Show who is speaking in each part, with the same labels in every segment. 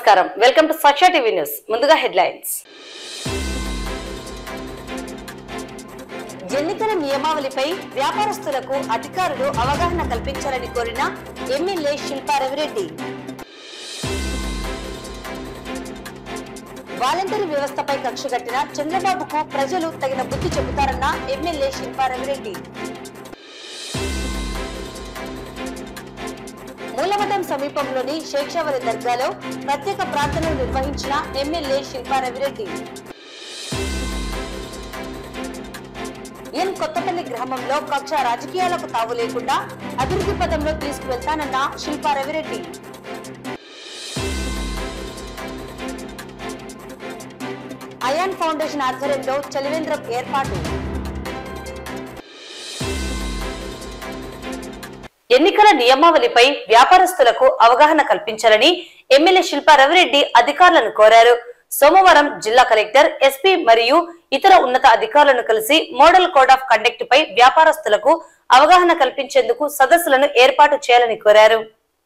Speaker 1: నమస్కారం welcome to Sakshi TV news ముందుగా headlines ఎన్నికల నియమావళిపై వ్యాపారస్తులకు అధికారులు అవగాహన కల్పించాలని కోరిన ఎమ్మెల్యే శిల్పా రవిరెడ్డి వాలంటరీ వ్యవస్థపై కక్ష కట్టిన చంద్రబాబుకు ప్రజలు తగిన బుద్ధి చెబుతారన్న ఎమ్మెల్యే శిల్పా రవిరెడ్డి మూలమఠం సమీపంలోని శేక్షావరి దర్గాలో ప్రత్యేక ప్రార్థనలు నిర్వహించిన ఎమ్మెల్యే శిల్పా రవిరెడ్డి ఎన్ కొత్తపల్లి గ్రామంలో కక్ష రాజకీయాలకు తావు లేకుండా అభివృద్ధి పదంలో తీసుకువెళ్తానన్న శిల్పా రవిరెడ్డి అయాన్ ఫౌండేషన్ ఆధ్వర్యంలో చలివేంద్రం ఏర్పాటు ఎన్నికల నియమావళిపై వ్యాపారస్తులకు అవగాహన కల్పించాలని ఎమ్మెల్యే శిల్పా రవిరెడ్డి అధికారులను కోరారు సోమవారం జిల్లా కలెక్టర్ ఎస్పీ మరియు ఇతర ఉన్నత అధికారులను కలిసి మోడల్ కోడ్ ఆఫ్ కండక్ట్ పై వ్యాపారస్తులకు అవగాహన కల్పించేందుకు సదస్సులను ఏర్పాటు చేయాలని కోరారు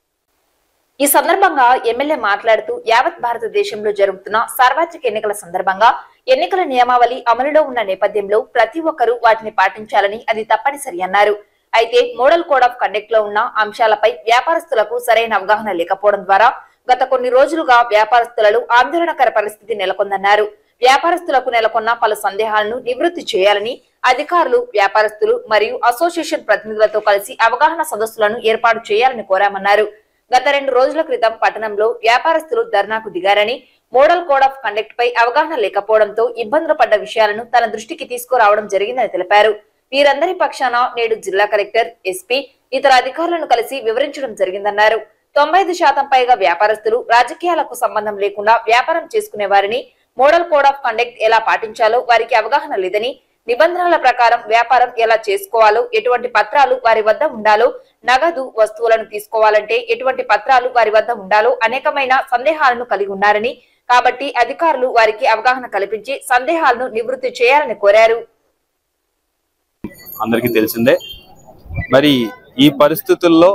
Speaker 2: ఈ సందర్భంగా ఎమ్మెల్యే మాట్లాడుతూ యావత్ భారతదేశంలో జరుగుతున్న సార్వత్రిక ఎన్నికల సందర్భంగా ఎన్నికల నియమావళి అమలులో ఉన్న నేపథ్యంలో ప్రతి ఒక్కరూ వాటిని పాటించాలని అది తప్పనిసరి అన్నారు అయితే మోడల్ కోడ్ ఆఫ్ కండక్ట్ లో ఉన్న అంశాలపై వ్యాపారస్తులకు సరైన అవగాహన లేకపోవడం ద్వారా గత కొన్ని రోజులుగా వ్యాపారస్తులలో ఆందోళనకర పరిస్థితి నెలకొందన్నారు వ్యాపారస్తులకు నెలకొన్న పలు సందేహాలను నివృత్తి చేయాలని అధికారులు వ్యాపారస్తులు మరియు అసోసియేషన్ ప్రతినిధులతో కలిసి అవగాహన సదస్సులను ఏర్పాటు చేయాలని కోరామన్నారు గత రెండు రోజుల క్రితం పట్టణంలో వ్యాపారస్తులు ధర్నాకు దిగారని మోడల్ కోడ్ ఆఫ్ కండక్ట్ పై అవగాహన లేకపోవడంతో ఇబ్బందులు పడ్డ విషయాలను తన దృష్టికి తీసుకురావడం జరిగిందని తెలిపారు వీరందరి పక్షాన నేడు జిల్లా కలెక్టర్ ఎస్పీ ఇతర అధికారులను కలిసి వివరించడం జరిగిందన్నారు తొంభై ఐదు శాతం పైగా వ్యాపారస్తులు రాజకీయాలకు సంబంధం లేకుండా వ్యాపారం చేసుకునే వారిని మోడల్ కోడ్ ఆఫ్ కండక్ట్ ఎలా పాటించాలో వారికి అవగాహన లేదని నిబంధనల ప్రకారం వ్యాపారం ఎలా చేసుకోవాలో ఎటువంటి పత్రాలు వారి వద్ద ఉండాలో నగదు వస్తువులను తీసుకోవాలంటే ఎటువంటి పత్రాలు వారి వద్ద ఉండాలో అనేకమైన సందేహాలను కలిగి ఉన్నారని కాబట్టి అధికారులు వారికి అవగాహన కల్పించి సందేహాలను నివృత్తి చేయాలని కోరారు
Speaker 3: అందరికీ తెలిసిందే మరి ఈ పరిస్థితుల్లో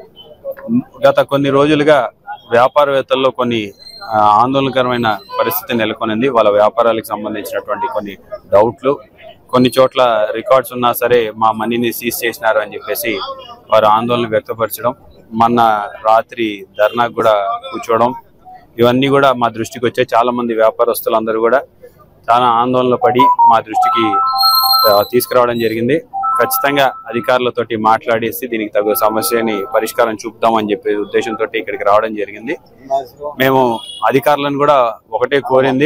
Speaker 3: గత కొన్ని రోజులుగా వ్యాపారవేత్తల్లో కొన్ని ఆ, ఆందోళనకరమైన పరిస్థితి నెలకొనింది వాళ్ళ వ్యాపారాలకు సంబంధించినటువంటి కొన్ని డౌట్లు కొన్ని చోట్ల రికార్డ్స్ ఉన్నా సరే మా మనీని సీజ్ చేసినారు అని చెప్పేసి వారు ఆందోళన వ్యక్తపరచడం మొన్న రాత్రి ధర్నాకు కూడా కూర్చోవడం ఇవన్నీ కూడా మా దృష్టికి వచ్చాయి చాలా మంది వ్యాపారస్తులందరూ కూడా చాలా ఆందోళన పడి మా దృష్టికి ఆ, తీసుకురావడం జరిగింది ఖచ్చితంగా అధికారులతోటి మాట్లాడేసి దీనికి తగు సమస్యని పరిష్కారం చూపుదామని చెప్పే ఉద్దేశంతో ఇక్కడికి రావడం జరిగింది మేము అధికారులను కూడా ఒకటే కోరింది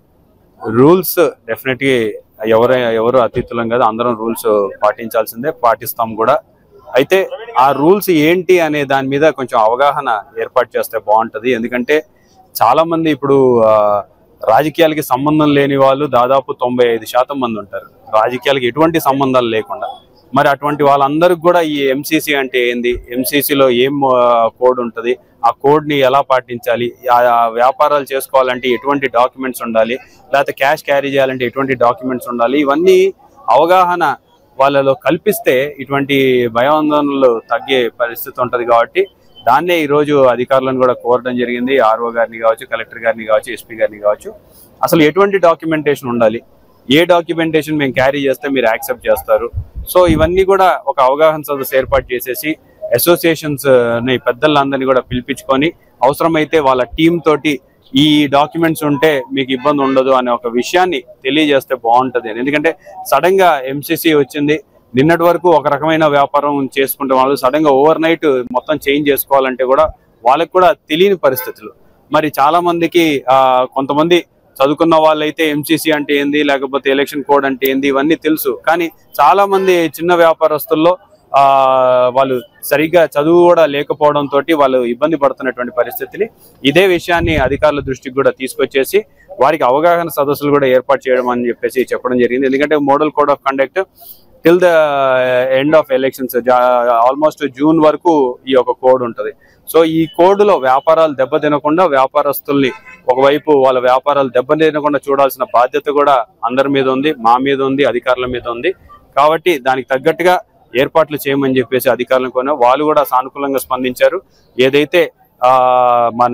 Speaker 3: రూల్స్ డెఫినెట్ గా ఎవరు ఎవరు అతీతులం కదా అందరం రూల్స్ పాటించాల్సిందే పాటిస్తాం కూడా అయితే ఆ రూల్స్ ఏంటి అనే దాని మీద కొంచెం అవగాహన ఏర్పాటు చేస్తే బాగుంటది ఎందుకంటే చాలా మంది ఇప్పుడు ఆ, రాజకీయాలకి సంబంధం లేని వాళ్ళు దాదాపు తొంభై ఐదు శాతం మంది ఉంటారు రాజకీయాలకి ఎటువంటి సంబంధాలు లేకుండా మరి అటువంటి వాళ్ళందరికి కూడా ఈ ఎంసీసీ అంటే ఏంది MCC లో ఏం కోడ్ ఉంటది ఆ కోడ్ ని ఎలా పాటించాలి ఆ ఆ వ్యాపారాలు చేసుకోవాలంటే ఎటువంటి డాక్యుమెంట్స్ ఉండాలి లేకపోతే క్యాష్ క్యారీ చేయాలంటే ఎటువంటి డాక్యుమెంట్స్ ఉండాలి ఇవన్నీ అవగాహన వాళ్ళలో కల్పిస్తే ఇటువంటి భయాందోళనలు తగ్గే పరిస్థితి ఉంటది కాబట్టి దాన్నే ఈ రోజు అధికారులను కూడా కోరడం జరిగింది ఆర్ఓ గారిని కావచ్చు కలెక్టర్ గారిని కావచ్చు ఎస్పీ గారిని కావచ్చు అసలు ఎటువంటి డాక్యుమెంటేషన్ ఉండాలి ఏ డాక్యుమెంటేషన్ మేము క్యారీ చేస్తే మీరు యాక్సెప్ట్ చేస్తారు సో ఇవన్నీ కూడా ఒక అవగాహన సదస్సు ఏర్పాటు చేసేసి అసోసియేషన్స్ ని పెద్దలందరినీ కూడా పిలిపించుకొని అవసరమైతే వాళ్ళ టీం తోటి ఈ డాక్యుమెంట్స్ ఉంటే మీకు ఇబ్బంది ఉండదు అనే ఒక విషయాన్ని తెలియజేస్తే బాగుంటది అని. ఎందుకంటే సడన్ గా ఎంసీసీ వచ్చింది నిన్నటి వరకు ఒక రకమైన వ్యాపారం చేసుకుంటే వాళ్ళు సడన్ గా ఓవర్ నైట్ మొత్తం చేంజ్ చేసుకోవాలంటే కూడా వాళ్ళకి కూడా తెలియని పరిస్థితులు మరి చాలా మందికి ఆ, కొంతమంది చదువుకున్న వాళ్ళైతే ఎంసీసీ అంటే ఏంది లేకపోతే ఎలక్షన్ కోడ్ అంటే ఏంది ఇవన్నీ తెలుసు కానీ చాలా మంది చిన్న వ్యాపారస్తుల్లో ఆ వాళ్ళు సరిగ్గా చదువు కూడా లేకపోవడం తోటి వాళ్ళు ఇబ్బంది పడుతున్నటువంటి పరిస్థితిని ఇదే విషయాన్ని అధికారుల దృష్టికి కూడా తీసుకొచ్చేసి వారికి అవగాహన సదస్సులు కూడా ఏర్పాటు చేయడం అని చెప్పేసి చెప్పడం జరిగింది ఎందుకంటే model code of conduct till the end of elections almost June వరకు ఈ యొక్క కోడ్ ఉంటది సో ఈ కోడ్ లో వ్యాపారాలు దెబ్బతినకుండా వ్యాపారస్తుల్ని ఒకవైపు వాళ్ళ వ్యాపారాలు దెబ్బతినకుండా చూడాల్సిన బాధ్యత కూడా అందరి మీద ఉంది మా మీద ఉంది అధికారుల మీద ఉంది కాబట్టి దానికి తగ్గట్టుగా ఏర్పాట్లు చేయమని చెప్పేసి అధికారులను కొన్నా వాళ్ళు కూడా సానుకూలంగా స్పందించారు ఏదైతే ఆ మన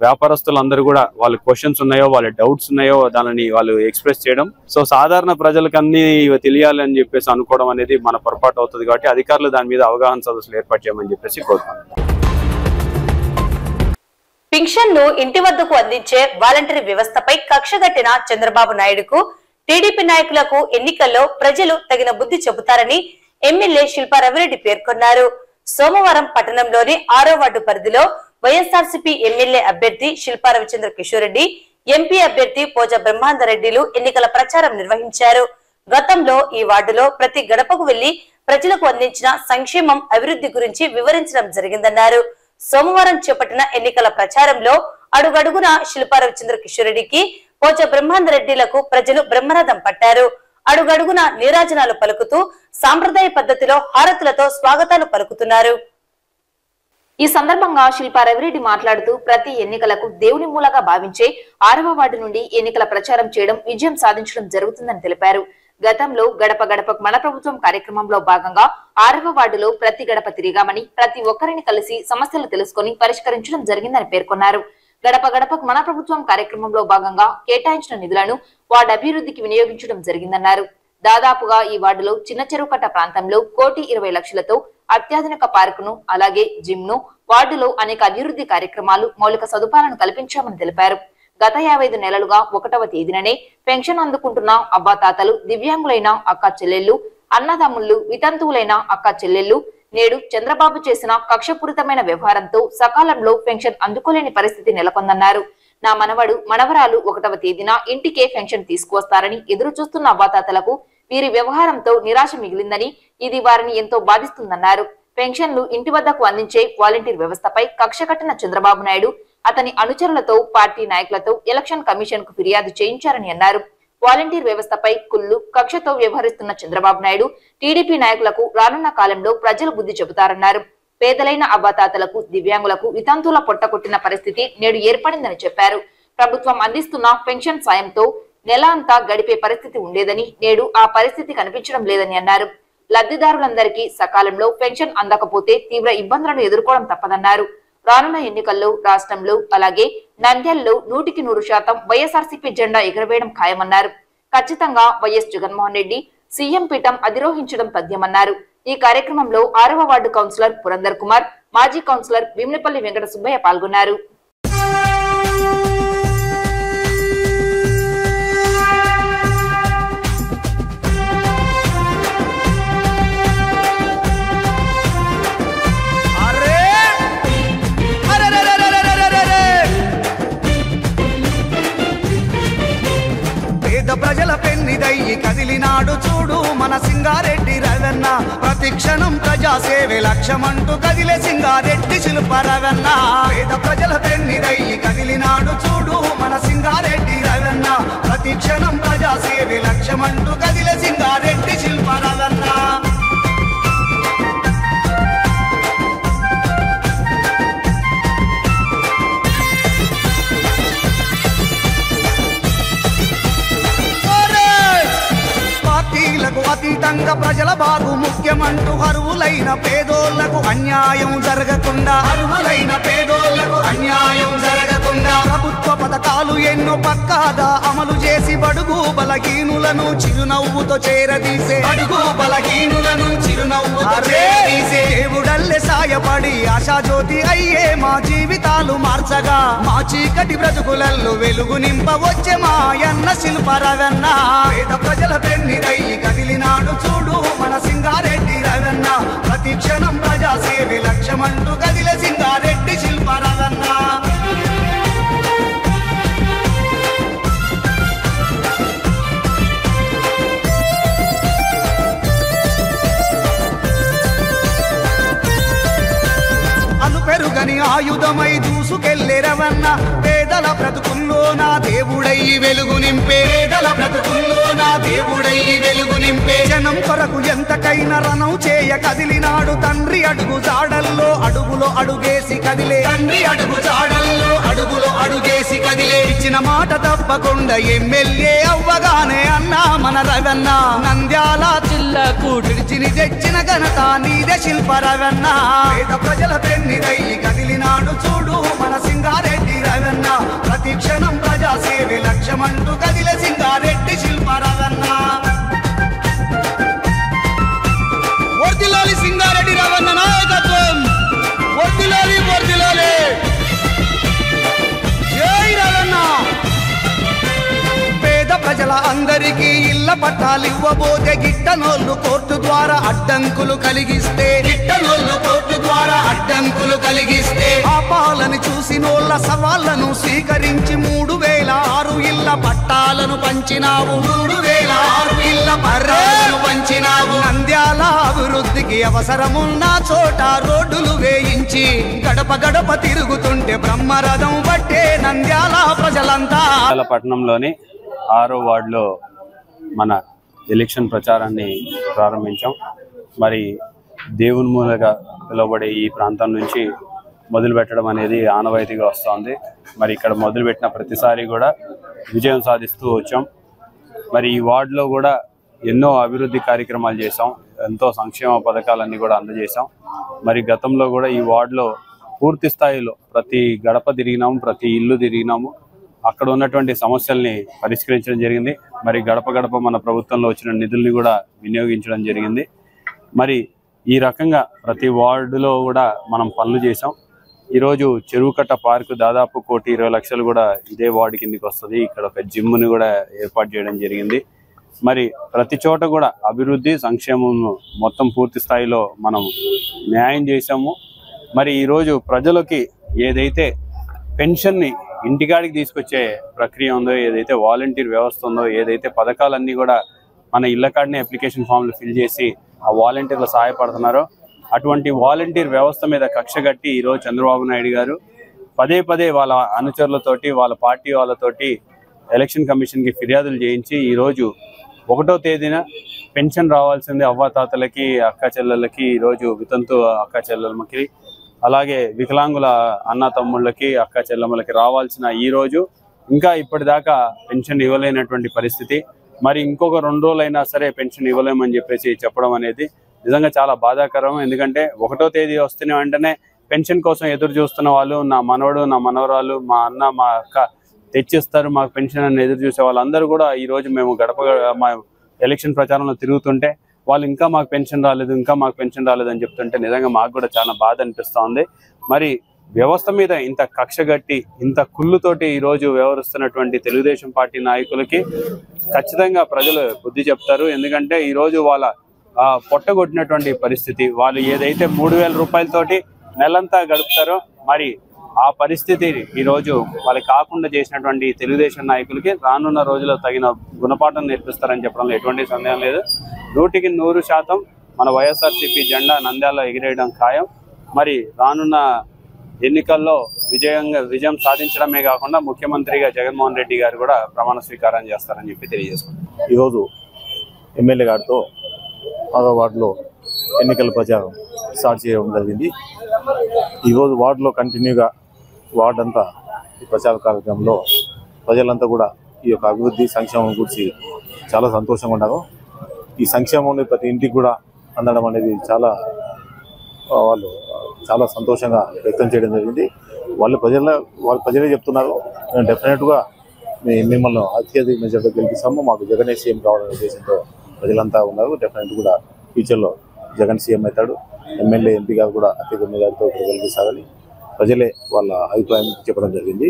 Speaker 3: వ్యాపారస్తులందరూ కూడా వాళ్ళ క్వశ్చన్స్ ఉన్నాయో వాళ్ళ డౌట్స్ ఉన్నాయో దానిని వాళ్ళు ఎక్స్ప్రెస్ చేయడం సో సాధారణ ప్రజలకు అన్ని తెలియాలి అని చెప్పేసి అనుకోవడం అనేది మన పొరపాటు అవుతుంది కాబట్టి అధికారులు దాని మీద అవగాహన సదస్సులు ఏర్పాటు చేయమని చెప్పేసి కోరుతున్నాను
Speaker 1: పింఛన్ ను ఇంటి వద్దకు అందించే వాలంటరీ వ్యవస్థపై కక్షగట్టిన చంద్రబాబు నాయుడుకు టీడీపీ నాయకులకు ఎన్నికల్లో ప్రజలు తగిన బుద్ధి చెబుతారని ఎమ్మెల్యే శిల్పా రవిరెడ్డి పేర్కొన్నారు సోమవారం పట్టణంలోని ఆరో వార్డు పరిధిలో వైఎస్ఆర్సీపీ ఎమ్మెల్యే అభ్యర్థి శిల్పా రవిచంద్ర కిషోర్ రెడ్డి ఎంపీ అభ్యర్థి పోజ బ్రహ్మాందరెడ్డిలు ఎన్నికల ప్రచారం నిర్వహించారు గతంలో ఈ వార్డులో ప్రతి గడపకు వెళ్లి ప్రజలకు అందించిన సంక్షేమం అభివృద్ధి గురించి వివరించడం జరిగిందన్నారు సోమవారం చేపట్టిన ఎన్నికల ప్రచారంలో అడుగడుగున శిల్పా రవిచంద్ర కిషోర్ రెడ్డికి పోచ బ్రహ్మాందరెడ్డిలకు ప్రజలు బ్రహ్మరథం పట్టారు అడుగడుగున నీరాజనాలు పలుకుతూ సాంప్రదాయ పద్ధతిలో హారతులతో స్వాగతాలు పలుకుతున్నారు
Speaker 2: ఈ సందర్భంగా శిల్పా రవిరెడ్డి మాట్లాడుతూ ప్రతి ఎన్నికలకు దేవుని మూలగా భావించే ఆరవ వార్డు నుండి ఎన్నికల ప్రచారం చేయడం విజయం సాధించడం జరుగుతుందని తెలిపారు గతంలో గడప గడపకు మన ప్రభుత్వం కార్యక్రమంలో భాగంగా ఆరవ వార్డులో ప్రతి గడప తిరిగామని ప్రతి ఒక్కరిని కలిసి సమస్యలు తెలుసుకొని పరిష్కరించడం జరిగిందని పేర్కొన్నారు గడప గడపకు మన ప్రభుత్వం కార్యక్రమంలో భాగంగా కేటాయించిన నిధులను వార్డు అభివృద్ధికి వినియోగించడం జరిగిందన్నారు దాదాపుగా ఈ వార్డులో చిన్న చెరువుకట్ట ప్రాంతంలో కోటి ఇరవై లక్షలతో అత్యాధునిక పార్కును అలాగే జిమ్ ను వార్డులో అనేక అభివృద్ధి కార్యక్రమాలు మౌలిక సదుపాయాలను కల్పించామని తెలిపారు గత యాభై ఐదు నెలలుగా ఒకటవ తేదీననే పెన్షన్ అందుకుంటున్న అవ్వాతాతలు దివ్యాంగులైన అక్క చెల్లెళ్లు అన్నదమ్ముళ్ళు వితంతువులైన అక్క చెల్లెళ్లు నేడు చంద్రబాబు చేసిన కక్షపూరితమైన వ్యవహారంతో సకాలంలో పెన్షన్ అందుకోలేని పరిస్థితి నెలకొందన్నారు నా మనవడు మనవరాలు ఒకటవ తేదీన ఇంటికే పెన్షన్ తీసుకువస్తారని ఎదురు చూస్తున్న అవ్వాతాతలకు వీరి వ్యవహారంతో నిరాశ మిగిలిందని ఇది వారిని ఎంతో బాధిస్తుందన్నారు పెన్షన్లు ఇంటి వద్దకు అందించే వాలంటీర్ వ్యవస్థపై కక్ష కట్టిన చంద్రబాబు నాయుడు అతని అనుచరులతో పార్టీ నాయకులతో ఎలక్షన్ కమిషన్ కు ఫిర్యాదు చేయించారని అన్నారు వాలంటీర్ వ్యవస్థపై కుళ్ళు కక్షతో వ్యవహరిస్తున్న చంద్రబాబు నాయుడు టీడీపీ నాయకులకు రానున్న కాలంలో ప్రజలు బుద్ధి చెబుతారన్నారు పేదలైన అవ్వాతాతలకు దివ్యాంగులకు వితంతువుల పొట్టకొట్టిన పరిస్థితి నేడు ఏర్పడిందని చెప్పారు ప్రభుత్వం అందిస్తున్న పెన్షన్ సాయంతో నెల అంతా గడిపే పరిస్థితి ఉండేదని నేడు ఆ పరిస్థితి కనిపించడం లేదని అన్నారు లబ్ధిదారులందరికీ సకాలంలో పెన్షన్ అందకపోతే తీవ్ర ఇబ్బందులను ఎదుర్కోవడం తప్పదన్నారు రానున్న ఎన్నికల్లో రాష్ట్రంలో అలాగే నంద్యాలలో నూటికి నూరు శాతం వైఎస్ఆర్సీపీ జెండా ఎగురవేయడం ఖాయమన్నారు ఖచ్చితంగా వైఎస్ జగన్మోహన్ రెడ్డి సీఎం పీఠం అధిరోహించడం తథ్యమన్నారు ఈ కార్యక్రమంలో ఆరవ వార్డు కౌన్సిలర్ పురందర్ కుమార్ మాజీ కౌన్సిలర్ భీమినిపల్లి వెంకట సుబ్బయ్య పాల్గొన్నారు
Speaker 4: అరే అరెరెరెరెరెరెరెరె! పేద ప్రజల పెన్నిదయ్యి కదిలినాడు చూడు మన సింగారెడ్డి రవన్న ప్రతి క్షణం ప్రజాసేవే లక్ష్యమంటూ కదిలే సింగారెడ్డి శిల్ప రవన్న పేద ప్రజల పెన్నిదయ్యి కదిలినాడు చూడు మన సింగారెడ్డి రవన్న ప్రతి క్షణం ప్రజాసేవే లక్ష్యమంటూ కదిలే సింగారెడ్డి శిల్ప రవన్న పార్టీలకు అతీతంగా ప్రజల బాగు ముఖ్యమంటూ అరువులైన పేదోళ్లకు అన్యాయం జరగకుండా అర్హులైన పేదోళ్లకు అన్యాయం జరగకుండా ప్రభుత్వ పథకాలు ఎన్నో పక్కాగా అమలు చేసి బడుగు బలహీనులను చిరునవ్వుతో చేరదీసే బడుగు బలహీనులను చిరునవ్వుతో చేరదీసే దేవుడల్లే సాయపడి ఆశాజ్యోతి అయ్యే మా జీవితాలు మార్చగా మా చీకటి బ్రతుకులల్లో వెలుగు నింపవచ్చే మా అన్న శిల్పరవన్న పేద ప్రజల పెన్నిదయ్యి కదిలినాడు చూడు మన సింగారెడ్డి రవన్న ప్రతి క్షణం ప్రజాసేవి లక్ష్యమంటూ కదిలే సింగారెడ్డి శిల్పరవన్న అలు పెరుగని ఆయుధమై దూసుకెళ్ళే రవన్న పేదల బ్రతుకుల్లో నా దేవుడయ్యి వెలుగు నింపే పేదల బ్రతుకుల్లో నా దేవుడయ్యి వెలుగు నింపే జనం కొరకు ఎంతకైనా రణం చేయ కదిలినాడు తండ్రి అడుగు జాడల్లో అడుగులో అడుగేసి కదిలే తండ్రి అడుగు జాడల్లో అడుగులో అడుగేసి కదిలే ఇచ్చిన మాట తప్పకుండా ఎమ్మెల్యే అవ్వగానే అన్నా మన రవన్న నంద్యాల జిల్లాకు విడిచిని తెచ్చిన ఘనత నీదే శిల్ప రవన్న పేద ప్రజల పెన్నిదయ్యి కదిలినాడు చూడు మన సింగారెడ్డి రవన్న ప్రతి క్షణం ప్రజాసేవే లక్ష్యమంటూ కదిలే సింగారెడ్డి శిల్పారాధన్న వర్దిలాలి సింగారెడ్డి రవణ నాయకత్వం వర్దిలాలి వర్దిలాలి జై రవణ పేద ప్రజల అందరికీ ఇళ్ల పట్టాలు ఇవ్వబోతే గిట్టనోళ్ళు కోర్టు ద్వారా అడ్డంకులు కలిగిస్తే గిట్టనోళ్ళు కోర్టు ద్వారా అడ్డంకులు కలిగిస్తే ఆ పాలని చూసినోళ్ళ సవాళ్లను స్వీకరించి మూడు వేల ఆరు ఇళ్ల పట్టాలను పంచినావు మూడు వేల ఆరు ఇళ్ల పట్టాలను పంచినావు నంద్యాల అభివృద్ధికి అవసరమున్న చోట రోడ్డులు వేయించి గడప గడప తిరుగుతుంటే బ్రహ్మరథం బట్టే నంద్యాల ప్రజలంతా
Speaker 3: పట్టణంలోని ఆరో వార్డులో మన ఎలక్షన్ ప్రచారాన్ని ప్రారంభించాం మరి దేవుని మూలగా పిలువబడే ఈ ప్రాంతం నుంచి మొదలు పెట్టడం అనేది ఆనవాయితీగా వస్తుంది మరి ఇక్కడ మొదలుపెట్టిన ప్రతిసారి కూడా విజయం సాధిస్తూ వచ్చాం మరి ఈ వార్డులో కూడా ఎన్నో అభివృద్ధి కార్యక్రమాలు చేసాం ఎంతో సంక్షేమ పథకాలన్నీ కూడా అందజేశాం మరి గతంలో కూడా ఈ వార్డులో పూర్తి స్థాయిలో ప్రతి గడప తిరిగినాము ప్రతి ఇల్లు తిరిగినాము అక్కడ ఉన్నటువంటి సమస్యల్ని పరిష్కరించడం జరిగింది మరి గడప గడప మన ప్రభుత్వంలో వచ్చిన నిధుల్ని కూడా వినియోగించడం జరిగింది మరి ఈ రకంగా ప్రతి వార్డులో కూడా మనం పనులు చేసాం ఈరోజు చెరువుకట్ట పార్కు దాదాపు కోటి ఇరవై లక్షలు కూడా ఇదే వార్డు కిందకి వస్తుంది ఇక్కడ ఒక జిమ్ని కూడా ఏర్పాటు చేయడం జరిగింది మరి ప్రతి చోట కూడా అభివృద్ధి సంక్షేమం మొత్తం పూర్తి స్థాయిలో మనం న్యాయం చేశాము మరి ఈరోజు ప్రజలకి ఏదైతే పెన్షన్ని ఇంటికాడికి తీసుకొచ్చే ప్రక్రియ ఉందో ఏదైతే వాలంటీర్ వ్యవస్థ ఉందో ఏదైతే పథకాలన్నీ కూడా మన ఇళ్ళ కాడనే అప్లికేషన్ ఫామ్లు ఫిల్ చేసి ఆ వాలంటీర్లు సహాయపడుతున్నారో అటువంటి వాలంటీర్ వ్యవస్థ మీద కక్ష కట్టి ఈరోజు చంద్రబాబు నాయుడు గారు పదే పదే వాళ్ళ అనుచరులతోటి వాళ్ళ పార్టీ వాళ్ళతోటి ఎలక్షన్ కమిషన్కి ఫిర్యాదులు చేయించి ఈరోజు ఒకటో తేదీన పెన్షన్ రావాల్సింది అవ్వాతాతలకి అక్క చెల్లెళ్ళకి ఈరోజు వితంతు అక్క చెల్లెలకి అలాగే వికలాంగుల అన్న తమ్ముళ్ళకి అక్క చెల్లెమ్మలకి రావాల్సిన ఈ రోజు ఇంకా ఇప్పటిదాకా పెన్షన్ ఇవ్వలేనటువంటి పరిస్థితి మరి ఇంకొక రెండు రోజులైనా సరే పెన్షన్ ఇవ్వలేమని చెప్పేసి చెప్పడం అనేది నిజంగా చాలా బాధాకరం ఎందుకంటే ఒకటో తేదీ వస్తున్న వెంటనే పెన్షన్ కోసం ఎదురు చూస్తున్న వాళ్ళు నా మనవడు నా మనవరాలు మా అన్న మా అక్క తెచ్చిస్తారు మాకు పెన్షన్ అని ఎదురు చూసే వాళ్ళందరూ కూడా ఈ రోజు మేము గడప మా ఎలక్షన్ ప్రచారంలో తిరుగుతుంటే వాళ్ళు ఇంకా మాకు పెన్షన్ రాలేదు ఇంకా మాకు పెన్షన్ రాలేదు అని చెప్తుంటే నిజంగా మాకు కూడా చాలా బాధ అనిపిస్తా ఉంది మరి వ్యవస్థ మీద ఇంత కక్ష గట్టి ఇంత కుళ్ళుతోటి ఈ రోజు వ్యవహరిస్తున్నటువంటి తెలుగుదేశం పార్టీ నాయకులకి ఖచ్చితంగా ప్రజలు బుద్ధి చెప్తారు ఎందుకంటే ఈ రోజు వాళ్ళ ఆ, పొట్టగొట్టినటువంటి పరిస్థితి వాళ్ళు ఏదైతే మూడు వేల రూపాయలతోటి నెలంతా గడుపుతారో మరి ఆ పరిస్థితి ఈ రోజు వాళ్ళకి కాకుండా చేసినటువంటి తెలుగుదేశం నాయకులకి రానున్న రోజుల్లో తగిన గుణపాఠం నేర్పిస్తారని చెప్పడంలో ఎటువంటి సందేహం లేదు నూటికి నూరు శాతం మన వైఎస్ఆర్సీపీ జెండా నంద్యాల ఎగిరేయడం ఖాయం మరి రానున్న ఎన్నికల్లో విజయంగా విజయం సాధించడమే కాకుండా ముఖ్యమంత్రిగా జగన్మోహన్ రెడ్డి గారు కూడా ప్రమాణ స్వీకారం చేస్తారని చెప్పి తెలియజేసుకుంటారు
Speaker 5: ఈరోజు ఎమ్మెల్యే గారితో ఆరో వార్డులో ఎన్నికల ప్రచారం స్టార్ట్ చేయడం జరిగింది ఈరోజు వార్డులో కంటిన్యూగా వార్డు అంతా ఈ ప్రచార కార్యక్రమంలో ప్రజలంతా కూడా ఈ యొక్క అభివృద్ధి సంక్షేమం గురించి చాలా సంతోషంగా ఉన్నారు ఈ సంక్షేమం ప్రతి ఇంటికి కూడా అందడం అనేది చాలా ఆ, వాళ్ళు చాలా సంతోషంగా వ్యక్తం చేయడం జరిగింది వాళ్ళు ప్రజల వాళ్ళు ప్రజలే చెప్తున్నారు మేము డెఫినెట్గా మీ మిమ్మల్ని అత్యధిక మెజార్టీ గెలిపిస్తాము మాకు జగనే సీఎం కావాలనే ఉద్దేశంతో ప్రజలంతా ఉన్నారు డెఫినెట్ కూడా ఫ్యూచర్లో జగన్ సీఎం అవుతాడు ఎమ్మెల్యే ఎంపీ గారు కూడా అత్యధిక మెజార్టీతో ఇక్కడ గెలిపిస్తారని ప్రజలే వాళ్ళ అభిప్రాయం చెప్పడం జరిగింది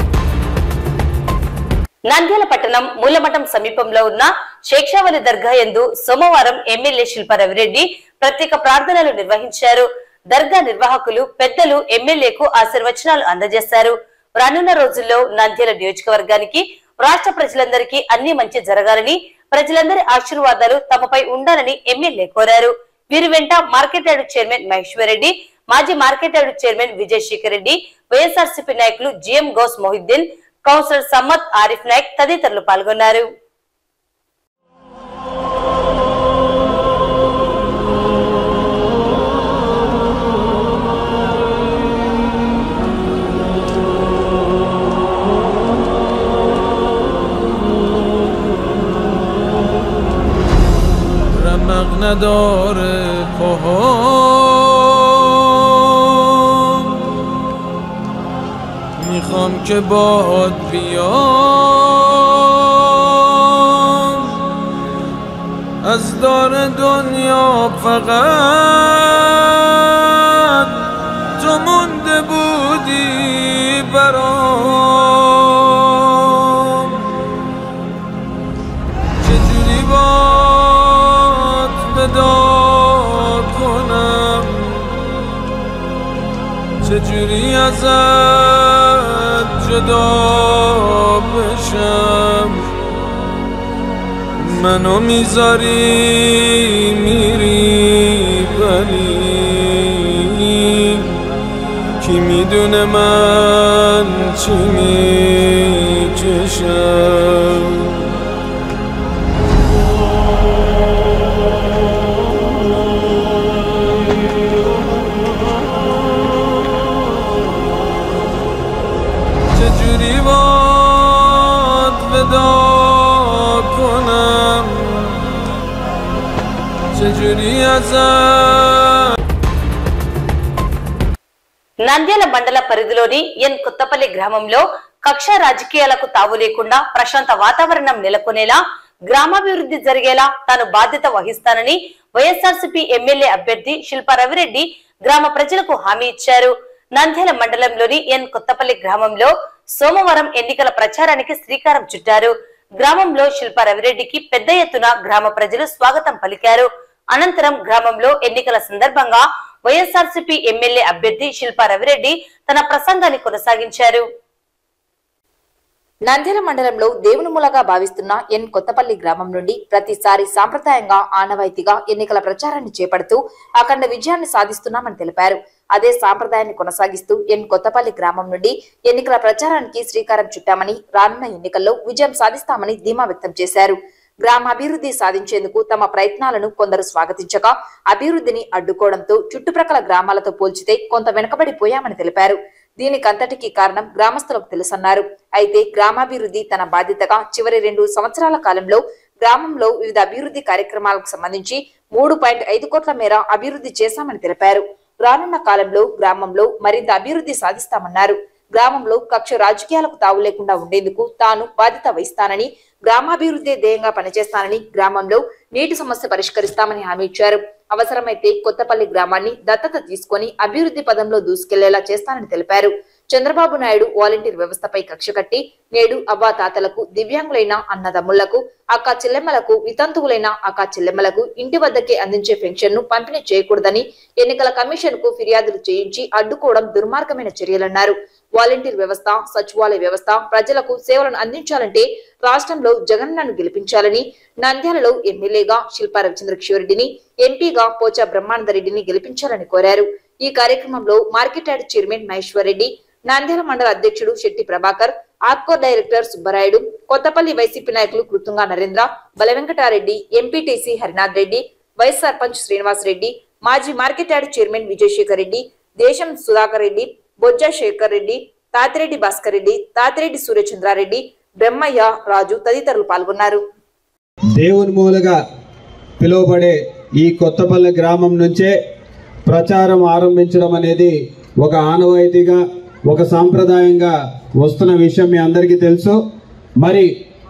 Speaker 1: నంద్యాల పట్టణం మూలమఠం సమీపంలో ఉన్న శేక్షావలి దర్గా యందు సోమవారం ఎమ్మెల్యే శిల్ప రవిరెడ్డి ప్రత్యేక ప్రార్థనలు నిర్వహించారు దర్గా నిర్వాహకులు పెద్దలు ఎమ్మెల్యేకు ఆశీర్వచనాలు అందజేశారు రానున్న రోజుల్లో నంద్యాల నియోజకవర్గానికి రాష్ట్ర ప్రజలందరికీ అన్ని మంచి జరగాలని ప్రజలందరి ఆశీర్వాదాలు తమపై ఉండాలని ఎమ్మెల్యే కోరారు వీరి వెంట market yard chairman Maheshwar Reddy మాజీ market yard chairman Vijay Shekar Reddy YSRCP నాయకులు జిఎం గౌస్ మొహిద్దీన్ కౌన్సిలర్ సమ్మత్ ఆరిఫ్ నాయక్ తదితరులు పాల్గొన్నారు
Speaker 6: رمق نداره پاهام میخوام که باد بیام از دار دنیا فقط تو مونده بودی برام چجوری باد ودا کنم چجوری ازت جدا بشم منو میذاری میری ولی کی میدونه من چی میکشم چجوری باد ودا کنم چجوری ازت
Speaker 1: నంద్యాల మండల పరిధిలోని ఎన్ కొత్తపల్లి గ్రామంలో కక్ష రాజకీయాలకు తావు లేకుండా ప్రశాంత వాతావరణం నెలకొనేలా గ్రామాభివృద్ధి జరిగేలా తాను బాధ్యత వహిస్తానని వైఎస్ఆర్సీపీ ఎమ్మెల్యే అభ్యర్థి శిల్పా రవిరెడ్డి గ్రామ ప్రజలకు హామీ ఇచ్చారు నంద్యాల మండలంలోని ఎన్ కొత్తపల్లి గ్రామంలో సోమవారం ఎన్నికల ప్రచారానికి శ్రీకారం చుట్టారు గ్రామంలో శిల్పా రవిరెడ్డికి పెద్ద ఎత్తున గ్రామ ప్రజలు స్వాగతం పలికారు అనంతరం గ్రామంలో ఎన్నికల సందర్భంగా వైఎస్ఆర్సీపీ ఎమ్మెల్యే అభ్యర్థి శిల్పా రవిరెడ్డి తన ప్రసంగాన్ని కొనసాగించారు
Speaker 2: నంద్యాల మండలంలో దేవుని మూలగా భావిస్తున్న ఎన్ కొత్తపల్లి గ్రామం నుండి ప్రతిసారి సాంప్రదాయంగా ఆనవాయితీగా ఎన్నికల ప్రచారాన్ని చేపడుతూ అఖండ విజయాన్ని సాధిస్తున్నామని తెలిపారు అదే సాంప్రదాయాన్ని కొనసాగిస్తూ ఎన్ కొత్తపల్లి గ్రామం నుండి ఎన్నికల ప్రచారానికి శ్రీకారం చుట్టామని రానున్న ఎన్నికల్లో విజయం సాధిస్తామని ధీమా వ్యక్తం చేశారు గ్రామాభివృద్ధి సాధించేందుకు తమ ప్రయత్నాలను కొందరు స్వాగతించగా అభివృద్ధిని అడ్డుకోవడంతో చుట్టుప్రక్కల గ్రామాలతో పోల్చితే కొంత వెనుకబడిపోయామని తెలిపారు దీనికంతటికీ కారణం గ్రామస్తులకు తెలుసన్నారు అయితే గ్రామాభివృద్ధి తన బాధ్యతగా చివరి రెండు సంవత్సరాల కాలంలో గ్రామంలో వివిధ అభివృద్ధి కార్యక్రమాలకు సంబంధించి మూడు పాయింట్ ఐదు కోట్ల మేర అభివృద్ధి చేశామని తెలిపారు రానున్న కాలంలో గ్రామంలో మరింత అభివృద్ధి సాధిస్తామన్నారు గ్రామంలో కక్ష రాజకీయాలకు తావు లేకుండా ఉండేందుకు తాను బాధ్యత వహిస్తానని గ్రామాభివృద్ధి ధ్యేయంగా పనిచేస్తానని గ్రామంలో నీటి సమస్య పరిష్కరిస్తామని హామీ ఇచ్చారు అవసరమైతే కొత్తపల్లి గ్రామాన్ని దత్తత తీసుకొని అభివృద్ధి పదంలో దూసుకెళ్లేలా చేస్తానని తెలిపారు చంద్రబాబు నాయుడు వాలంటీర్ వ్యవస్థపై కక్ష కట్టి నేడు అవ్వా తాతలకు దివ్యాంగులైన అన్నదమ్ములకు అక్క చెల్లెమ్మలకు వితంతువులైన అక్క చెల్లెమ్మలకు ఇంటి వద్దకే అందించే పెన్షన్ ను పంపిణీ చేయకూడదని ఎన్నికల కమిషన్ కు ఫిర్యాదులు చేయించి అడ్డుకోవడం దుర్మార్గమైన చర్యలన్నారు వాలంటీర్ వ్యవస్థ సచివాలయ వ్యవస్థ ప్రజలకు సేవలను అందించాలంటే రాష్ట్రంలో జగనన్నను గెలిపించాలని నంద్యాలలో ఎమ్మెల్యేగా శిల్పా రవిచంద్ర కిషోరెడ్డిని ఎంపీగా పోచా బ్రహ్మానందరెడ్డిని గెలిపించాలని కోరారు ఈ కార్యక్రమంలో market yard chairman Maheshwar Reddy Nandyal మండల అధ్యక్షుడు శెట్టి ప్రభాకర్ ఆర్కో డైరెక్టర్ సుబ్బరాయుడు కొత్తపల్లి వైసీపీ నాయకులు కృతుంగా నరేంద్ర బలవెంకటారెడ్డి ఎంపీటీసీ హరినాథ్ రెడ్డి వైస్ సర్పంచ్ శ్రీనివాస్ రెడ్డి మాజీ market yard chairman Vijayashekar Reddy దేశం సుధాకర్ రెడ్డి బొజ్జా శేఖర్ రెడ్డి తాతిరెడ్డి భాస్కర్ రెడ్డి తాతిరెడ్డి సూర్యచంద్రారెడ్డి బ్రహ్మయ్య రాజు తదితరులు పాల్గొన్నారు
Speaker 7: దేవుని మూలగా పిలువబడే ఈ కొత్తపల్లి గ్రామం నుంచే ప్రచారం ఆరంభించడం అనేది ఒక ఆనవాయితీగా ఒక సాంప్రదాయంగా వస్తున్న విషయం మీ అందరికీ తెలుసు మరి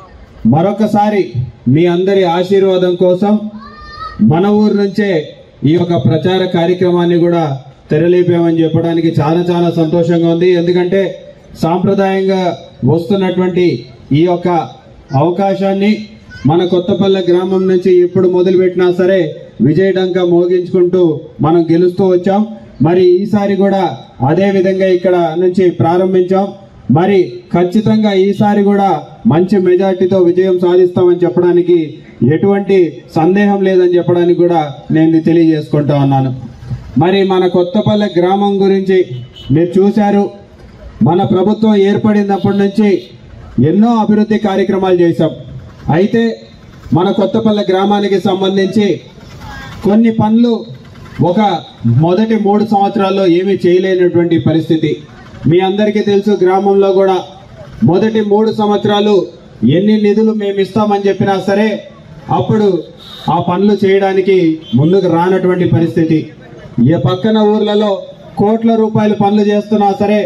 Speaker 7: మరొకసారి మీ అందరి ఆశీర్వాదం కోసం మన ఊరు నుంచే ఈ యొక్క ప్రచార కార్యక్రమాన్ని కూడా తెరలేపామని చెప్పడానికి చాలా చాలా సంతోషంగా ఉంది ఎందుకంటే సాంప్రదాయంగా వస్తున్నటువంటి ఈ యొక్క అవకాశాన్ని మన కొత్తపల్లె గ్రామం నుంచి ఎప్పుడు మొదలుపెట్టినా సరే విజయడంక మోగించుకుంటూ మనం గెలుస్తూ వచ్చాం మరి ఈసారి కూడా అదే విధంగా ఇక్కడ నుంచి ప్రారంభించాం మరి ఖచ్చితంగా ఈసారి కూడా మంచి మెజార్టీతో విజయం సాధిస్తామని చెప్పడానికి ఎటువంటి సందేహం లేదని చెప్పడానికి కూడా నేను తెలియజేసుకుంటా ఉన్నాను మరి మన కొత్తపల్లె గ్రామం గురించి మీరు చూశారు మన ప్రభుత్వం ఏర్పడినప్పటి నుంచి ఎన్నో అభివృద్ధి కార్యక్రమాలు చేశాం అయితే మన కొత్తపల్లె గ్రామానికి సంబంధించి కొన్ని పనులు ఒక మొదటి మూడు సంవత్సరాల్లో ఏమీ చేయలేనటువంటి పరిస్థితి మీ అందరికీ తెలుసు గ్రామంలో కూడా మొదటి మూడు సంవత్సరాలు ఎన్ని నిధులు మేము ఇస్తామని చెప్పినా సరే అప్పుడు ఆ పనులు చేయడానికి ముందుకు రానటువంటి పరిస్థితి ఏ పక్కన ఊర్లలో కోట్ల రూపాయలు పనులు చేస్తున్నా సరే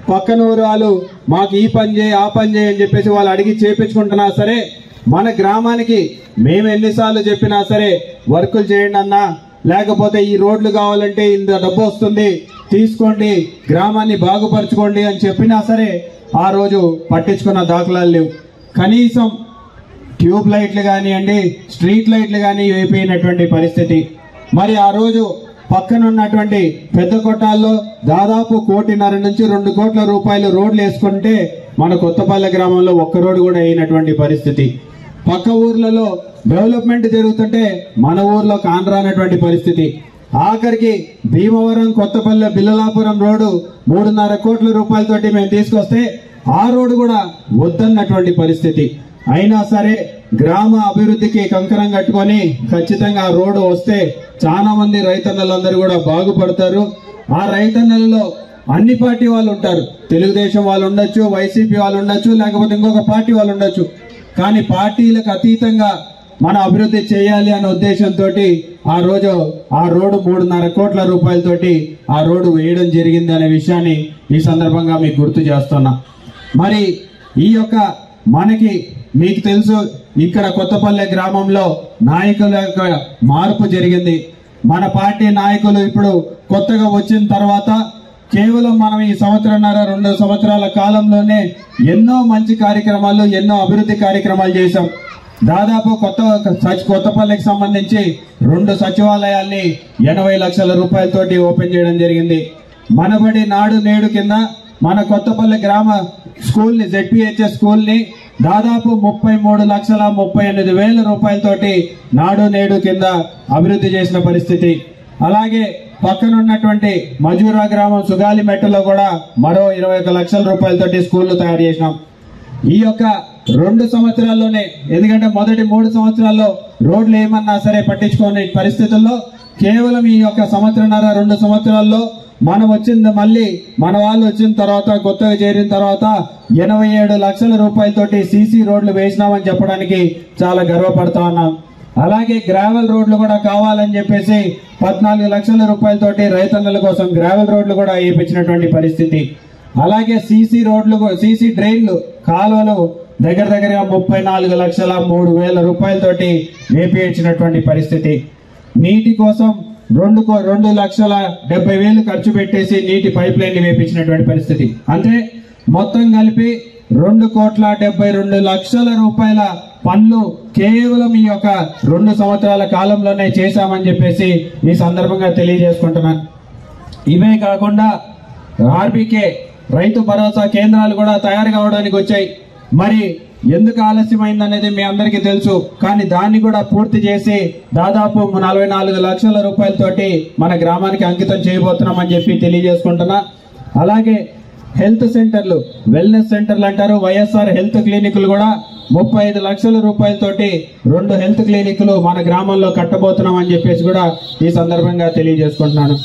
Speaker 7: పక్కన ఊరు వాళ్ళు మాకు ఈ పని చేయి ఆ పని చేయి అని చెప్పేసి వాళ్ళు అడిగి చేపించుకుంటున్నా సరే మన గ్రామానికి మేము ఎన్నిసార్లు చెప్పినా సరే వర్కులు చేయండి అన్నా లేకపోతే ఈ రోడ్లు కావాలంటే ఇంత డబ్బు వస్తుంది తీసుకోండి గ్రామాన్ని బాగుపరచుకోండి అని చెప్పినా సరే ఆ రోజు పట్టించుకున్న దాఖలాలు లేవు కనీసం ట్యూబ్ లైట్లు కానివ్వండి స్ట్రీట్ లైట్లు కానీ వేయిపోయినటువంటి పరిస్థితి మరి ఆ రోజు పక్కన ఉన్నటువంటి పెద్ద కొట్టాల్లో దాదాపు కోటిన్నర నుంచి రెండు కోట్ల రూపాయలు రోడ్లు వేసుకుంటే మన కొత్తపల్లె గ్రామంలో ఒక్క రోడ్డు కూడా అయినటువంటి పరిస్థితి పక్క ఊర్లలో డెవలప్మెంట్ జరుగుతుంటే మన ఊర్లో కానరానటువంటి పరిస్థితి ఆఖరికి భీమవరం కొత్తపల్లె బిల్లలాపురం రోడ్డు మూడున్నర కోట్ల రూపాయలతోటి మేము తీసుకొస్తే ఆ రోడ్డు కూడా వద్దన్నటువంటి పరిస్థితి అయినా సరే గ్రామ అభివృద్ధికి కంకణం కట్టుకొని ఖచ్చితంగా ఆ రోడ్డు వస్తే చాలా మంది రైతన్నలందరూ కూడా బాగుపడతారు ఆ రైతన్నలలో అన్ని పార్టీ వాళ్ళు ఉంటారు తెలుగుదేశం వాళ్ళు ఉండొచ్చు వైసీపీ వాళ్ళు ఉండొచ్చు లేకపోతే ఇంకొక పార్టీ వాళ్ళు ఉండొచ్చు కానీ పార్టీలకు అతీతంగా మన అభివృద్ధి చేయాలి అనే ఉద్దేశంతో ఆ రోజు ఆ రోడ్డు మూడున్నర కోట్ల రూపాయలతోటి ఆ రోడ్డు వేయడం జరిగింది అనే విషయాన్ని ఈ సందర్భంగా మీకు గుర్తు చేస్తున్నా మరి ఈ యొక్క మనకి మీకు తెలుసు ఇక్కడ కొత్తపల్లె గ్రామంలో నాయకుల యొక్క మార్పు జరిగింది మన పార్టీ నాయకులు ఇప్పుడు కొత్తగా వచ్చిన తర్వాత కేవలం మనం ఈ సంవత్సరంన్నర రెండు సంవత్సరాల కాలంలోనే ఎన్నో మంచి కార్యక్రమాలు ఎన్నో అభివృద్ధి కార్యక్రమాలు చేశాం దాదాపు కొత్త సచ్- కొత్తపల్లికి సంబంధించి రెండు సచివాలయాల్ని ఎనభై లక్షల రూపాయలతోటి ఓపెన్ చేయడం జరిగింది మనబడి నాడు నేడు కింద మన కొత్తపల్లి గ్రామ స్కూల్ ని జెడ్పిహెచ్ఎస్ స్కూల్ ని దాదాపు ముప్పై మూడు లక్షల ముప్పై ఎనిమిది వేల రూపాయలతోటి నాడు నేడు కింద అభివృద్ధి చేసిన పరిస్థితి అలాగే పక్కన ఉన్నటువంటి మజూరా గ్రామం సుగాలిమెట్టలో కూడా మరో ఇరవై ఒక లక్షల రూపాయలతోటి స్కూళ్లు తయారు చేసినాం ఈ యొక్క రెండు సంవత్సరాల్లోనే ఎందుకంటే మొదటి మూడు సంవత్సరాల్లో రోడ్లు ఏమన్నా సరే పట్టించుకోని పరిస్థితుల్లో కేవలం ఈ యొక్క సంవత్సరంన్నర రెండు సంవత్సరాల్లో మనం వచ్చింది మళ్ళీ మన వాళ్ళు వచ్చిన తర్వాత కొత్తగా చేరిన తర్వాత ఎనభై ఏడు లక్షల రూపాయలతోటి సీసీ రోడ్లు వేసినామని చెప్పడానికి చాలా గర్వపడతా ఉన్నాం అలాగే గ్రావెల్ రోడ్లు కూడా కావాలని చెప్పేసి పద్నాలుగు లక్షల రూపాయలతోటి రైతన్నల కోసం గ్రావెల్ రోడ్లు కూడా వేయించినటువంటి పరిస్థితి అలాగే సీసీ రోడ్లు సీసీ డ్రైన్లు కాలువలు దగ్గర దగ్గరగా ముప్పై నాలుగు లక్షల మూడు వేల రూపాయలతోటి వేపించినటువంటి పరిస్థితి నీటి కోసం రెండు కో- రెండు లక్షల డెబ్బై వేలు ఖర్చు పెట్టేసి నీటి పైప్ లైన్ వేపించినటువంటి పరిస్థితి అంటే మొత్తం కలిపి రెండు కోట్ల డెబ్బై రెండు లక్షల రూపాయల పనులు కేవలం ఈ యొక్క రెండు సంవత్సరాల కాలంలోనే చేశామని చెప్పేసి ఈ సందర్భంగా తెలియజేసుకుంటున్నాను ఇవే కాకుండా ఆర్బీకే రైతు భరోసా కేంద్రాలు కూడా తయారు కావడానికి వచ్చాయి మరి ఎందుకు ఆలస్యమైంది అనేది మీ అందరికీ తెలుసు కానీ దాన్ని కూడా పూర్తి చేసి దాదాపు నలభై నాలుగు లక్షల రూపాయలతోటి మన గ్రామానికి అంకితం చేయబోతున్నామని చెప్పి తెలియజేసుకుంటున్నా అలాగే హెల్త్ సెంటర్లు వెల్నెస్ సెంటర్లు అంటారు వైఎస్ఆర్ హెల్త్ క్లినిక్లు కూడా ముప్పై ఐదు లక్షల రూపాయలతోటి రెండు హెల్త్ క్లినిక్లు మన గ్రామంలో కట్టబోతున్నాం అని చెప్పేసి కూడా ఈ సందర్భంగా తెలియజేసుకుంటున్నాను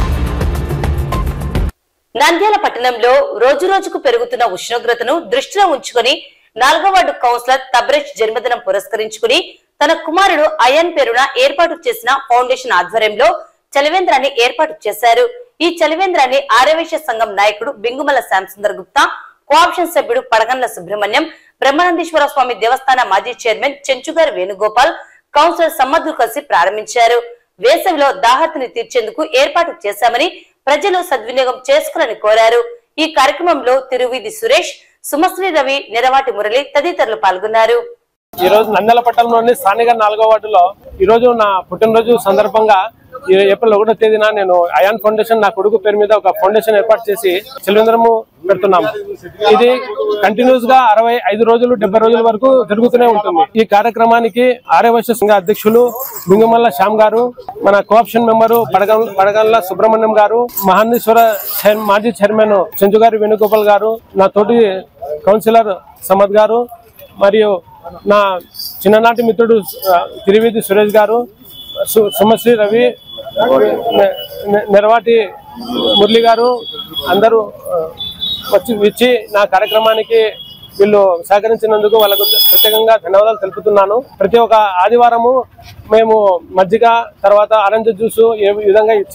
Speaker 1: నంద్యాల పట్టణంలో రోజు రోజుకు పెరుగుతున్న ఉష్ణోగ్రతను దృష్టిలో ఉంచుకొని నాలుగో వార్డు కౌన్సిలర్ తబ్రేష్ జన్మదినం పురస్కరించుకుని తన కుమారుడు అయన్ పేరున ఏర్పాటు చేసిన ఫౌండేషన్ ఆధ్వర్యంలో చలివేంద్రాన్ని ఏర్పాటు చేశారు ఈ చలివేంద్రాన్ని ఆర్యవేశ సంఘం నాయకుడు బింగుమల శ్యాంసుందర్ గుప్తా కోఆప్షన్ సభ్యుడు పడగండ్ల సుబ్రహ్మణ్యం బ్రహ్మానందేశ్వర స్వామి దేవస్థాన మాజీ చైర్మన్ చెంచుగారి వేణుగోపాల్ కౌన్సిలర్ సమ్మద్దు కలిసి ప్రారంభించారు వేసవిలో దాహతిని తీర్చేందుకు ఏర్పాటు చేశామని ప్రజలు సద్వినియోగం చేసుకోవాలని కోరారు ఈ కార్యక్రమంలో తిరువీధి సురేష్ సుమశ్రీ రవి నిరవాటి మురళి తదితరులు పాల్గొన్నారు
Speaker 8: ఈ రోజు నందల పట్టణంలోని స్థానిక నాలుగో వార్డులో ఈ రోజు నా పుట్టినరోజు సందర్భంగా ఈ ఏప్రిల్ ఒకటో తేదీన నేను అయాన్ ఫౌండేషన్ నా కొడుకు పేరు మీద ఒక ఫౌండేషన్ ఏర్పాటు చేసి చిల్వేంద్రము పెడుతున్నాము ఇది కంటిన్యూస్ గా అరవై ఐదు రోజులు డెబ్బై రోజుల వరకు జరుగుతూనే ఉంటుంది ఈ కార్యక్రమానికి ఆర్యవైశ్య సంఘ అధ్యక్షులు బింగమల్ల శ్యామ్ గారు మన కోఆప్షన్ మెంబరు పడగం పడగంల సుబ్రహ్మణ్యం గారు మహాందీశ్వర చైర్- మాజీ చైర్మన్ చెంచుగారి వేణుగోపాల్ గారు నా తోటి కౌన్సిలర్ సమద్ గారు మరియు నా చిన్ననాటి మిత్రుడు ఆ, తిరువీధి సురేష్ గారు సు- సుమశ్రీ రవి నె- నె- నెరవాటి మురళి గారు అందరూ ఆ, వచ్చి ఇచ్చి నా కార్యక్రమానికి వీళ్ళు సహకరించినందుకు వాళ్ళకు ప్రత్యేకంగా ధన్యవాదాలు తెలుపుతున్నాను ప్రతి ఒక్క ఆదివారము మేము మజ్జిగ తర్వాత ఆరెంజ్ జ్యూస్ ఏ విధంగా ఇచ్చి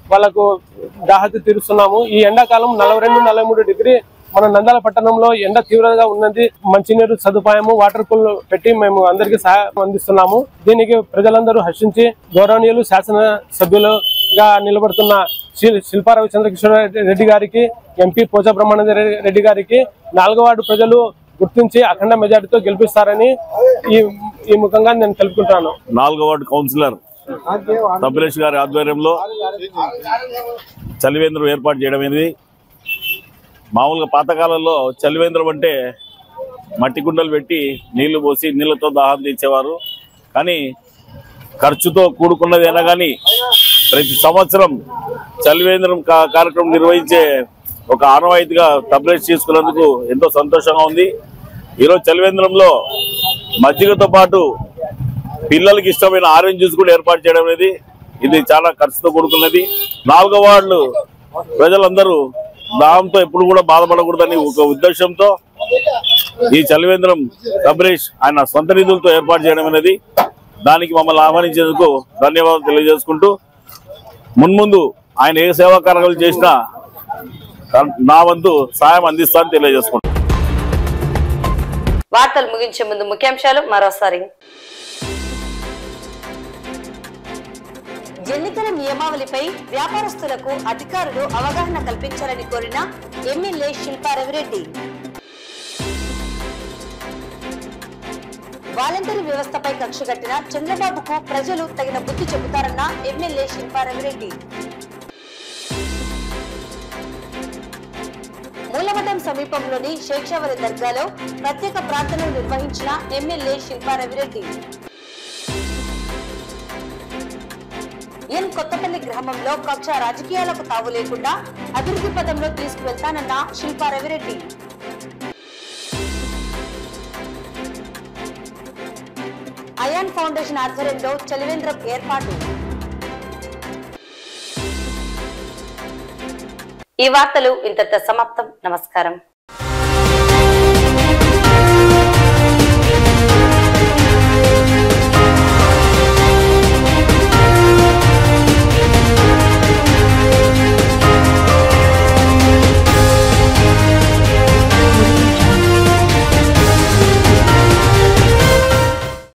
Speaker 8: వాళ్ళకు దాహతి తీరుస్తున్నాము ఈ ఎండాకాలం నలభై రెండు నలభై మూడు డిగ్రీ మన నందాల పట్టణంలో ఎండ తీవ్రంగా ఉన్నది మంచినీరు సదుపాయము వాటర్ కూల్ పెట్టి మేము అందరికీ సహాయం అందిస్తున్నాము దీనికి ప్రజలందరూ హర్షించి గౌరవనీయులు శాసన సభ్యులుగా నిలబడుతున్న శిల్ శిల్పా రవిచంద్రకిషోర్ రెడ్డి గారికి ఎంపీ పోచా బ్రహ్మానంద రెడ్డి గారికి నాలుగో వార్డు ప్రజలు గుర్తించి అఖండ మెజార్టీతో గెలిపిస్తారని ఈ ఈ ముఖంగా నేను తెలుపుకుంటాను
Speaker 9: నాలుగో వార్డు కౌన్సిలర్ తబ్బిలేష్ గారి ఆధ్వర్యంలో చలివేంద్రం ఏర్పాటు చేయడం అనేది మామూలుగా పాతకాలంలో చలివేంద్రం అంటే మట్టి కుండలు పెట్టి నీళ్లు పోసి నీళ్లతో దాహం తీర్చేవారు కానీ ఖర్చుతో కూడుకున్నది అయినా కానీ ప్రతి సంవత్సరం చలివేంద్రం కా- కార్యక్రమం నిర్వహించే ఒక ఆనవాయితీగా తబ్లేష్ చేసుకున్నందుకు ఎంతో సంతోషంగా ఉంది ఈరోజు చలివేంద్రంలో మజ్జిగతో పాటు పిల్లలకి ఇష్టమైన ఆరెంజ్ జ్యూస్ కూడా ఏర్పాటు చేయడం అనేది ఇది చాలా ఖర్చుతో కూడుకున్నది నాలుగో వార్డులు ప్రజలందరూ దాహంతో ఎప్పుడు కూడా బాధపడకూడదని ఒక ఉద్దేశంతో ఈ చలివేంద్రం కబరేష్ ఆయన సొంత నిధులతో ఏర్పాటు చేయడం అనేది దానికి మమ్మల్ని ఆహ్వానించేందుకు ధన్యవాదాలు తెలియజేసుకుంటూ మున్ముందు ఆయన ఏ సేవా కార్యక్రమాలు చేసినా నా వంతు సాయం అందిస్తానని తెలియజేసుకుంటాను
Speaker 1: వార్తలు ముగించే ముందు ముఖ్యాంశాలు మరోసారి ఎన్నికల నియమావళిపై వ్యాపారస్తులకు అధికారులు అవగాహన కల్పించాలని కోరిన ఎమ్మెల్యే శిల్పా రవిరెడ్డి వాలంటరీ వ్యవస్థపై కక్ష కట్టిన చంద్రబాబుకు ప్రజలు తగిన బుద్ధి చెబుతారన్న ఎమ్మెల్యే శిల్పా రవిరెడ్డి మూలమఠం సమీపంలోని శేక్షావరి దర్గాలో ప్రత్యేక ప్రార్థనలు నిర్వహించిన ఎమ్మెల్యే శిల్పా రవిరెడ్డి ఎన్ కొత్తపల్లి గ్రామంలో కక్ష రాజకీయాలకు తావు లేకుండా అభివృద్ధి పదంలో తీసుకువెళ్తానన్న శిల్పా రవిరెడ్డి అయాన్ ఫౌండేషన్ ఆధ్వర్యంలో చలివేంద్రం ఏర్పాటు ఈ వార్తలు ఇంతటితో సమాప్తం నమస్కారం